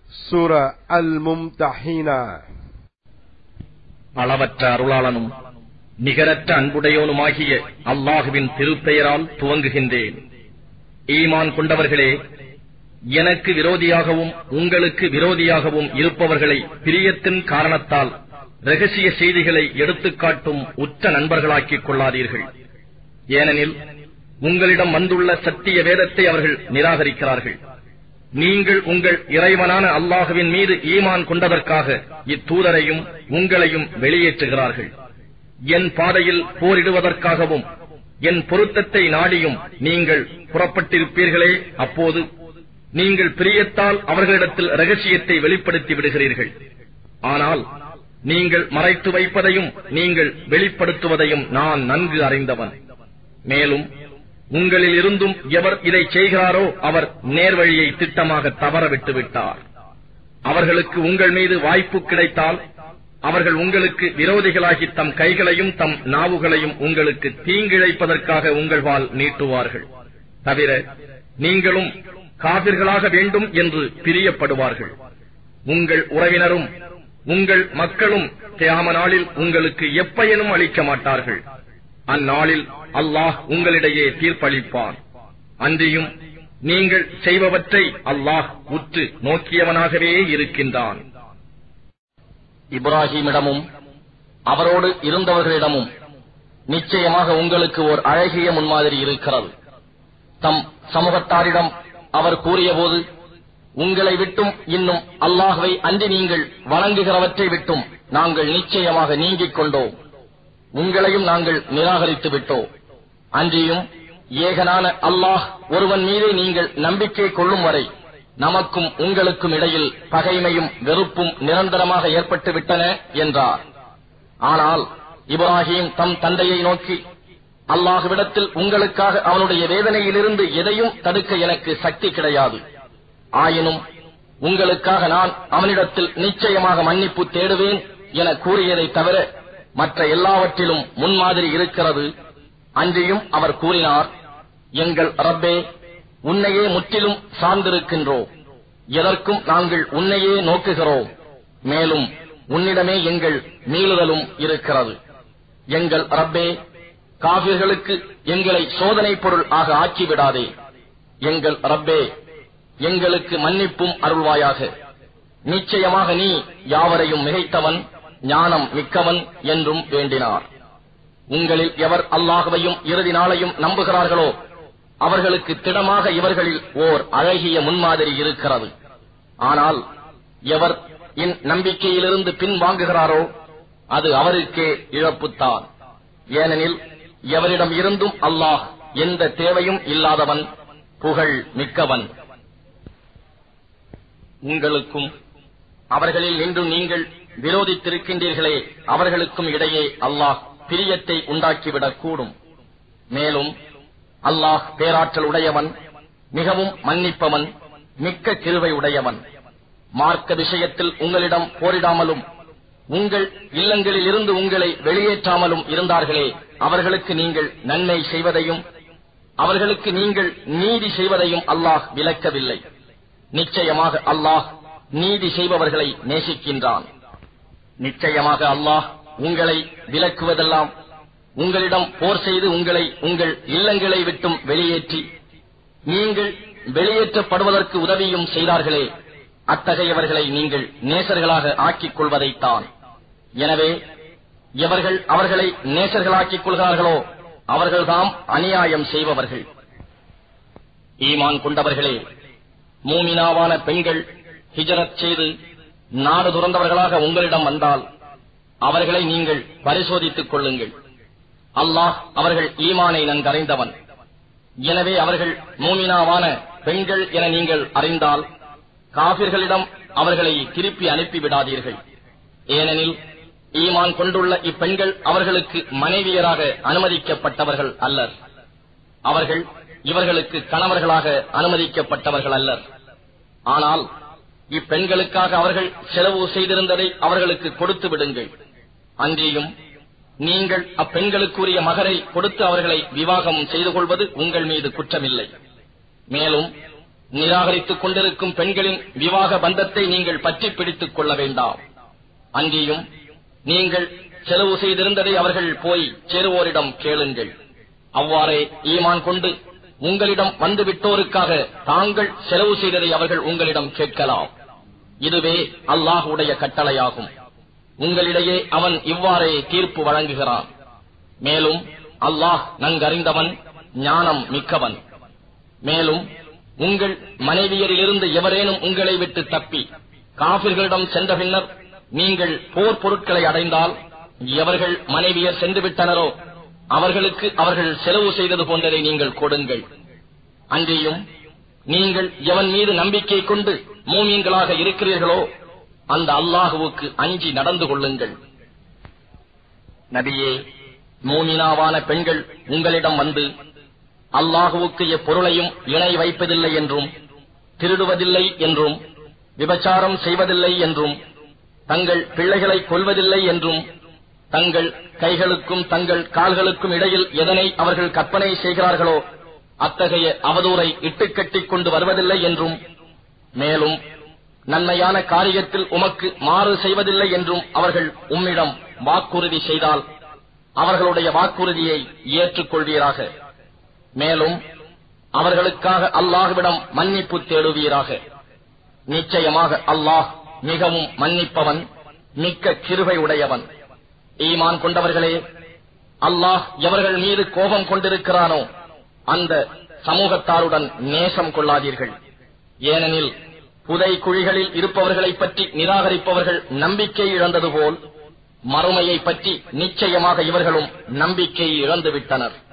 சூர அல் மும்தஹீனா அளவற்ற அருளாளனும் நிகரற்ற அன்புடையோனுமாகிய அல்லாஹுவின் திருப்பெயரால் துவங்குகின்றேன் ஈமான் கொண்டவர்களே எனக்கு விரோதியாகவும் உங்களுக்கு விரோதியாகவும் இருப்பவர்களை பிரியத்தின் காரணத்தால் ரகசிய செய்திகளை எடுத்துக்காட்டும் உற்ற நண்பர்களாக்கிக் கொள்ளாதீர்கள் ஏனெனில் உங்களிடம் வந்துள்ள சத்திய வேதத்தை அவர்கள் நிராகரிக்கிறார்கள் நீங்கள் உங்கள் இறைவனான அல்லாஹுவின் மீது ஈமான் கொண்டதற்காக இத்தூதரையும் உங்களையும் வெளியேற்றுகிறார்கள் என் பாதையில் போரிடுவதற்காகவும் என் பொருத்தத்தை நாடியும் நீங்கள் புறப்பட்டிருப்பீர்களே அப்போது நீங்கள் பிரியத்தால் அவர்களிடத்தில் ரகசியத்தை வெளிப்படுத்தி விடுகிறீர்கள் ஆனால் நீங்கள் மறைத்து வைப்பதையும் நீங்கள் வெளிப்படுத்துவதையும் நான் நன்கு அறிந்தவன் மேலும் உங்களில் இருந்தும் எவர் இதை செய்கிறாரோ அவர் நேர்வழியை திட்டமாக தவற விட்டு விட்டார் அவர்களுக்கு உங்கள் மீது வாய்ப்பு கிடைத்தால் அவர்கள் உங்களுக்கு விரோதிகளாகி தம் கைகளையும் தம் நாவுகளையும் உங்களுக்கு தீங்கிழைப்பதற்காக உங்கள் வால் நீட்டுவார்கள் தவிர நீங்களும் காவிர்களாக வேண்டும் என்று பிரியப்படுவார்கள் உங்கள் உறவினரும் உங்கள் மக்களும் தியாம நாளில் உங்களுக்கு எப்பயனும் அளிக்க மாட்டார்கள் அந்நாளில் அல்லாஹ் உங்களிடையே தீர்ப்பளிப்பான் அன்றியும் நீங்கள் செய்பவற்றை அல்லாஹ் உற்று நோக்கியவனாகவே இருக்கின்றான் இப்ராஹிமிடமும் அவரோடு இருந்தவர்களிடமும் நிச்சயமாக உங்களுக்கு ஓர் அழகிய முன்மாதிரி இருக்கிறது தம் சமூகத்தாரிடம் அவர் கூறியபோது உங்களை விட்டும் இன்னும் அல்லாஹுவை அன்றி நீங்கள் வணங்குகிறவற்றை விட்டும் நாங்கள் நிச்சயமாக நீங்கிக் கொண்டோம் உங்களையும் நாங்கள் நிராகரித்து விட்டோம் அன்றியும் ஏகனான அல்லாஹ் ஒருவன் மீதே நீங்கள் நம்பிக்கை கொள்ளும் வரை நமக்கும் உங்களுக்கும் இடையில் பகைமையும் வெறுப்பும் நிரந்தரமாக ஏற்பட்டு விட்டன என்றார் ஆனால் இப்ராஹிம் தம் தந்தையை நோக்கி அல்லாஹுவிடத்தில் உங்களுக்காக அவனுடைய வேதனையிலிருந்து எதையும் தடுக்க எனக்கு சக்தி கிடையாது ஆயினும் உங்களுக்காக நான் அவனிடத்தில் நிச்சயமாக மன்னிப்பு தேடுவேன் என கூறியதை தவிர மற்ற எல்லாவற்றிலும் முன்மாதிரி இருக்கிறது அன்றியும் அவர் கூறினார் எங்கள் ரப்பே உன்னையே முற்றிலும் சார்ந்திருக்கின்றோம் எதற்கும் நாங்கள் உன்னையே நோக்குகிறோம் மேலும் உன்னிடமே எங்கள் மீளுதலும் இருக்கிறது எங்கள் ரப்பே காவிர்களுக்கு எங்களை சோதனை பொருள் ஆக ஆக்கிவிடாதே எங்கள் ரப்பே எங்களுக்கு மன்னிப்பும் அருள்வாயாக நிச்சயமாக நீ யாவரையும் மிகைத்தவன் ஞானம் மிக்கவன் என்றும் வேண்டினார் உங்களில் எவர் அல்லாஹுவையும் இறுதி நாளையும் நம்புகிறார்களோ அவர்களுக்கு திடமாக இவர்களில் ஓர் அழகிய முன்மாதிரி இருக்கிறது ஆனால் எவர் இன் நம்பிக்கையிலிருந்து பின்வாங்குகிறாரோ அது அவருக்கே இழப்புத்தான் ஏனெனில் எவரிடம் இருந்தும் அல்லாஹ் எந்த தேவையும் இல்லாதவன் புகழ் மிக்கவன் உங்களுக்கும் அவர்களில் நின்று நீங்கள் விரோதித்திருக்கின்றீர்களே அவர்களுக்கும் இடையே அல்லாஹ் பிரியத்தை உண்டாக்கிவிடக் கூடும் மேலும் அல்லாஹ் பேராற்றல் உடையவன் மிகவும் மன்னிப்பவன் மிக்க கிருவை உடையவன் மார்க்க விஷயத்தில் உங்களிடம் போரிடாமலும் உங்கள் இல்லங்களில் இருந்து உங்களை வெளியேற்றாமலும் இருந்தார்களே அவர்களுக்கு நீங்கள் நன்மை செய்வதையும் அவர்களுக்கு நீங்கள் நீதி செய்வதையும் அல்லாஹ் விலக்கவில்லை நிச்சயமாக அல்லாஹ் நீதி செய்பவர்களை நேசிக்கின்றான் நிச்சயமாக அல்லாஹ் உங்களை விலக்குவதெல்லாம் உங்களிடம் போர் செய்து உங்களை உங்கள் இல்லங்களை விட்டும் வெளியேற்றி நீங்கள் வெளியேற்றப்படுவதற்கு உதவியும் செய்தார்களே அத்தகையவர்களை நீங்கள் நேசர்களாக ஆக்கிக் கொள்வதைத்தான் எனவே எவர்கள் அவர்களை நேசர்களாக்கிக் கொள்கிறார்களோ அவர்கள்தாம் அநியாயம் செய்பவர்கள் ஈமான் கொண்டவர்களே மூமினாவான பெண்கள் ஹிஜரத் செய்து நாடு துறந்தவர்களாக உங்களிடம் வந்தால் அவர்களை நீங்கள் பரிசோதித்துக் கொள்ளுங்கள் அல்லாஹ் அவர்கள் ஈமானை நன்கறிந்தவன் எனவே அவர்கள் மூமினாவான பெண்கள் என நீங்கள் அறிந்தால் காபிர்களிடம் அவர்களை திருப்பி அனுப்பிவிடாதீர்கள் ஏனெனில் ஈமான் கொண்டுள்ள இப்பெண்கள் அவர்களுக்கு மனைவியராக அனுமதிக்கப்பட்டவர்கள் அல்லர் அவர்கள் இவர்களுக்கு கணவர்களாக அனுமதிக்கப்பட்டவர்கள் அல்லர் ஆனால் இப்பெண்களுக்காக அவர்கள் செலவு செய்திருந்ததை அவர்களுக்கு கொடுத்து விடுங்கள் அன்றியும் நீங்கள் அப்பெண்களுக்குரிய மகரை கொடுத்து அவர்களை விவாகம் செய்து கொள்வது உங்கள் மீது குற்றமில்லை மேலும் நிராகரித்துக் கொண்டிருக்கும் பெண்களின் விவாக பந்தத்தை நீங்கள் பற்றி பிடித்துக் கொள்ள வேண்டாம் அங்கேயும் நீங்கள் செலவு செய்திருந்ததை அவர்கள் போய் சேருவோரிடம் கேளுங்கள் அவ்வாறே ஈமான் கொண்டு உங்களிடம் வந்துவிட்டோருக்காக தாங்கள் செலவு செய்ததை அவர்கள் உங்களிடம் கேட்கலாம் இதுவே அல்லாஹுடைய கட்டளையாகும் உங்களிடையே அவன் இவ்வாறே தீர்ப்பு வழங்குகிறான் மேலும் அல்லாஹ் நன்கறிந்தவன் ஞானம் மிக்கவன் மேலும் உங்கள் மனைவியரிலிருந்து எவரேனும் உங்களை விட்டு தப்பி காபிர்களிடம் சென்ற பின்னர் நீங்கள் போர் பொருட்களை அடைந்தால் எவர்கள் மனைவியர் சென்று விட்டனரோ அவர்களுக்கு அவர்கள் செலவு செய்தது போன்றதை நீங்கள் கொடுங்கள் அன்றியும் நீங்கள் எவன் மீது நம்பிக்கை கொண்டு மூமியங்களாக இருக்கிறீர்களோ அந்த அல்லாஹுவுக்கு அஞ்சி நடந்து கொள்ளுங்கள் நபியே மூமினாவான பெண்கள் உங்களிடம் வந்து அல்லாஹுவுக்கு எப்பொருளையும் இணை வைப்பதில்லை என்றும் திருடுவதில்லை என்றும் விபச்சாரம் செய்வதில்லை என்றும் தங்கள் பிள்ளைகளை கொல்வதில்லை என்றும் தங்கள் கைகளுக்கும் தங்கள் கால்களுக்கும் இடையில் எதனை அவர்கள் கற்பனை செய்கிறார்களோ அத்தகைய அவதூறை இட்டுக்கட்டிக் கொண்டு வருவதில்லை என்றும் மேலும் நன்மையான காரியத்தில் உமக்கு மாறு செய்வதில்லை என்றும் அவர்கள் உம்மிடம் வாக்குறுதி செய்தால் அவர்களுடைய வாக்குறுதியை ஏற்றுக்கொள்வீராக மேலும் அவர்களுக்காக அல்லாஹ்விடம் மன்னிப்பு தேடுவீராக நிச்சயமாக அல்லாஹ் மிகவும் மன்னிப்பவன் மிக்க கிருபை உடையவன் ஈமான் கொண்டவர்களே அல்லாஹ் எவர்கள் மீது கோபம் கொண்டிருக்கிறானோ அந்த சமூகத்தாருடன் நேசம் கொள்ளாதீர்கள் ஏனெனில் புதை குழிகளில் இருப்பவர்களைப் பற்றி நிராகரிப்பவர்கள் நம்பிக்கை இழந்தது போல் மறுமையை பற்றி நிச்சயமாக இவர்களும் நம்பிக்கை இழந்து விட்டனர்